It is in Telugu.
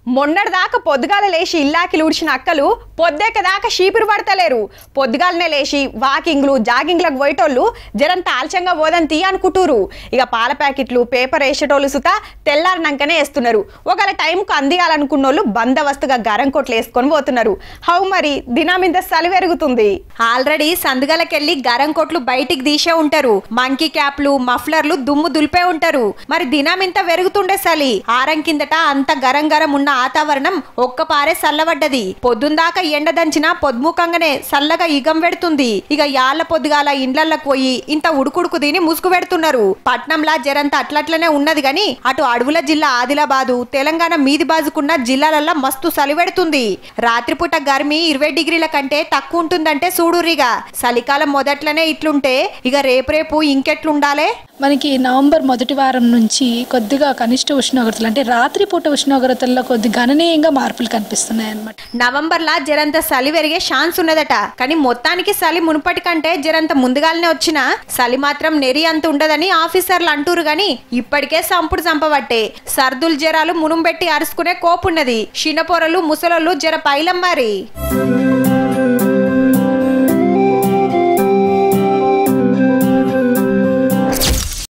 మొన్నటిదాకా పొద్దుగాల లేచి ఇల్లాకి ఊడ్చిన అక్కలు పొద్దేక దాకా షీపురు పడతలేరు పొద్దుగాలనే లేచి వాకింగ్లు జాగింగ్లకు పోయేటోళ్ళు జరంత ఆలస్యంగా పోదని తీ అనుకుంటూరు ఇక పాల ప్యాకెట్లు పేపర్ వేసేటోళ్ళు సుత తెల్లారినాకనే వేస్తున్నారు ఒకవేళ టైంకు అందియాలనుకున్నోళ్ళు బందోబస్తుగా గరం కొట్లు వేసుకొని పోతున్నారు హౌ మరి దినామింద సలి పెరుగుతుంది ఆల్రెడీ సందుగలకెళ్ళి గరం కొట్లు బయటికి తీసే ఉంటారు మంకీ క్యాప్లు మఫ్లర్లు దుమ్ము దులిపే ఉంటారు మరి దినామింత పెరుగుతుండే సలి ఆరం కిందట అంత గరం గరం ఉన్న వాతావరణం ఒక్క పారే సల్లబడ్డది పొద్దుందాకా ఎండ దంచిన పొద్దుముఖంగానే సల్లగా ఇగం పెడుతుంది ఇక యాళ్ళ పొద్దుగాల ఇండ్లకి పోయి ఇంత ఉడుకుడుకు తిని ముసుగు పెడుతున్నారు పట్నంలా జరంత అట్లట్లనే ఉన్నది గాని అటు అడవుల జిల్లా ఆదిలాబాదు తెలంగాణ మీది బాజుకున్న జిల్లాలల్లో మస్తు సలి పెడుతుంది రాత్రిపూట గర్మి ఇరవై డిగ్రీల కంటే తక్కువ ఉంటుందంటే చూడురిగా చలికాలం మొదట్లోనే ఇట్లుంటే ఇక రేపు రేపు ఇంకెట్లుండాలే మనకి నవంబర్ మొదటి వారం నుంచి కొద్దిగా కనిష్ట ఉష్ణోగ్రతలు అంటే రాత్రిపూట ఉష్ణోగ్రతల్లో కొద్ది గణనీయంగా మార్పులు కనిపిస్తున్నాయి అన్నమాట నవంబర్లా జరంత చలి పెరిగే ఛాన్స్ ఉన్నదట కానీ మొత్తానికి చలి మునుపటి కంటే జరంత ముందుగానే వచ్చిన చలి మాత్రం నెరి అంత ఉండదని ఆఫీసర్లు అంటూరు గాని ఇప్పటికే సంపుడు చంపబట్టే సర్దులు జరాలు మునుంబెట్టి అరుచుకునే కోపున్నది చిన్నపొరలు ముసలోళ్ళు జర పైలం మరి